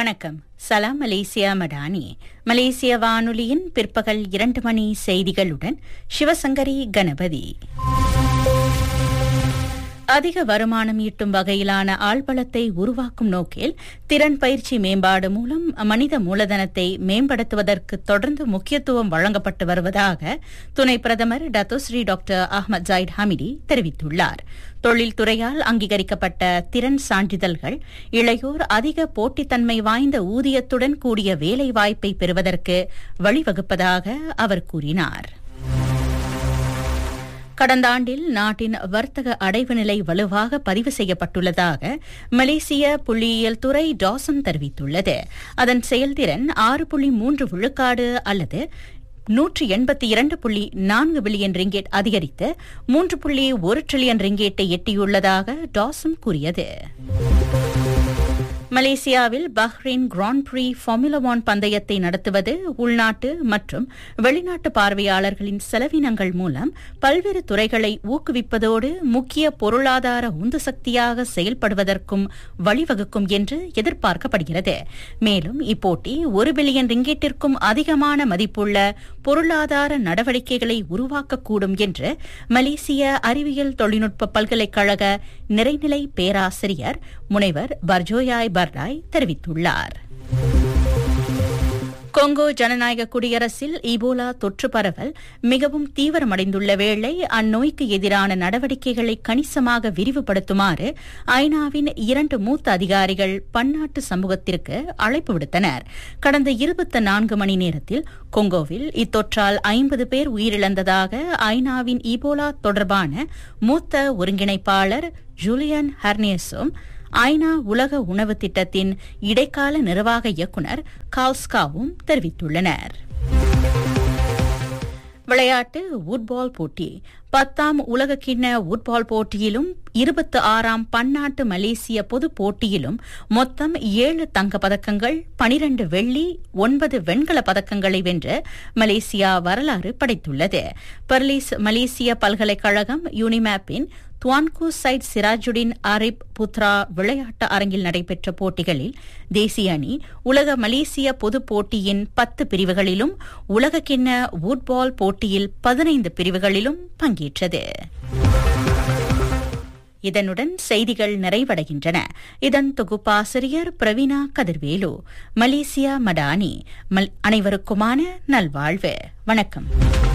வணக்கம் சலாம் மலேசியா மடானி மலேசிய வானொலியின் பிற்பகல் இரண்டு மணி செய்திகளுடன் சிவசங்கரி கணபதி அதிக வருமானம் ஈட்டும் வகையிலான ஆள்பலத்தை உருவாக்கும் நோக்கில் திறன் பயிற்சி மேம்பாடு மூலம் மனித மூலதனத்தை மேம்படுத்துவதற்கு தொடர்ந்து முக்கியத்துவம் வழங்கப்பட்டு வருவதாக துணை பிரதமர் Dato' Sri doctor Ahmad Zahid Hamidi தெரிவித்துள்ளார் தொழில்துறையால் அங்கீகரிக்கப்பட்ட திறன் சான்றிதழ்கள் இளையோர் அதிக போட்டித்தன்மை வாய்ந்த ஊதியத்துடன் கூடிய வேலைவாய்ப்பை பெறுவதற்கு வழிவகுப்பதாக அவர் கூறினார் கடந்த ஆண்டில் நாட்டின் வர்த்தக அடைவு நிலை வலுவாக பதிவு செய்யப்பட்டுள்ளதாக மலேசிய புள்ளியியல் துறை டாசன் தெரிவித்துள்ளது அதன் செயல்திறன் ஆறு புள்ளி மூன்று விழுக்காடு அல்லது நூற்றி எண்பத்தி இரண்டு புள்ளி நான்கு பில்லியன் ரிங்கெட் அதிகரித்து மூன்று புள்ளி ஒரு டிரில்லியன் ரிங்கெட்டை எட்டியுள்ளதாக டாசன் கூறியது மலேசியாவில் Bahrain Grand Prix Formula One பந்தயத்தை நடத்துவது உள்நாட்டு மற்றும் வெளிநாட்டு பார்வையாளர்களின் செலவினங்கள் மூலம் பல்வேறு துறைகளை ஊக்குவிப்பதோடு முக்கிய பொருளாதார உந்து சக்தியாக செயல்படுவதற்கும் வழிவகுக்கும் என்று எதிர்பார்க்கப்படுகிறது மேலும் இப்போட்டி ஒரு பில்லியன் ரிங்கெட்டிற்கும் அதிகமான மதிப்புள்ள பொருளாதார நடவடிக்கைகளை உருவாக்கக்கூடும் என்று மலேசிய அறிவியல் தொழில்நுட்ப பல்கலைக்கழக நிறைநிலை பேராசிரியர் முனைவர் பர்ஜோயாய் பர்டாய் தெரிவித்துள்ளார் கொங்கோ ஜனநாயக குடியரசில் இபோலா தொற்று பரவல் மிகவும் தீவிரமடைந்துள்ள வேளை அந்நோய்க்கு எதிரான நடவடிக்கைகளை கணிசமாக விரிவுபடுத்துமாறு ஐநாவின் இரண்டு மூத்த அதிகாரிகள் பன்னாட்டு சமூகத்திற்கு அழைப்பு விடுத்தனர் கடந்த இருபத்தி நான்கு மணி நேரத்தில் கொங்கோவில் இத்தொற்றால் ஐம்பது பேர் உயிரிழந்ததாக ஐநாவின் இபோலா தொடர்பான மூத்த ஒருங்கிணைப்பாளர் ஜூலியன் ஹர்னேஸும் ஐநா உலக உணவு திட்டத்தின் இடைக்கால நிர்வாக இயக்குநர் கால்ஸ்காவும் தெரிவித்துள்ளனர் விளையாட்டு உட்பால் போட்டி பத்தாம் உலகக்கிண்ண உட்பால் போட்டியிலும் இருபத்தி ஆறாம் பன்னாட்டு மலேசிய பொது போட்டியிலும் மொத்தம் ஏழு தங்க பதக்கங்கள் பனிரண்டு வெள்ளி ஒன்பது வெண்கல பதக்கங்களை வென்று மலேசியா வரலாறு படைத்துள்ளது பர்லிஸ் மலேசிய பல்கலைக்கழகம் யூனிமேப்பின் Tuanku Syed Sirajuddin Arif Putra விளையாட்டு அரங்கில் நடைபெற்ற போட்டிகளில் தேசிய அணி உலக மலேசிய பொது போட்டியின் பத்து பிரிவுகளிலும் உலகக்கிண்ண வுட்பால் போட்டியில் பதினைந்து பிரிவுகளிலும் பங்கேற்றது இதனுடன் செய்திகள் நிறைவடைகின்றன இதன் தொகுப்பாசிரியர் பிரவீனா கதிர்வேலு மலேசியா மடானி அனைவருக்குமான நல்வாழ்வு வணக்கம்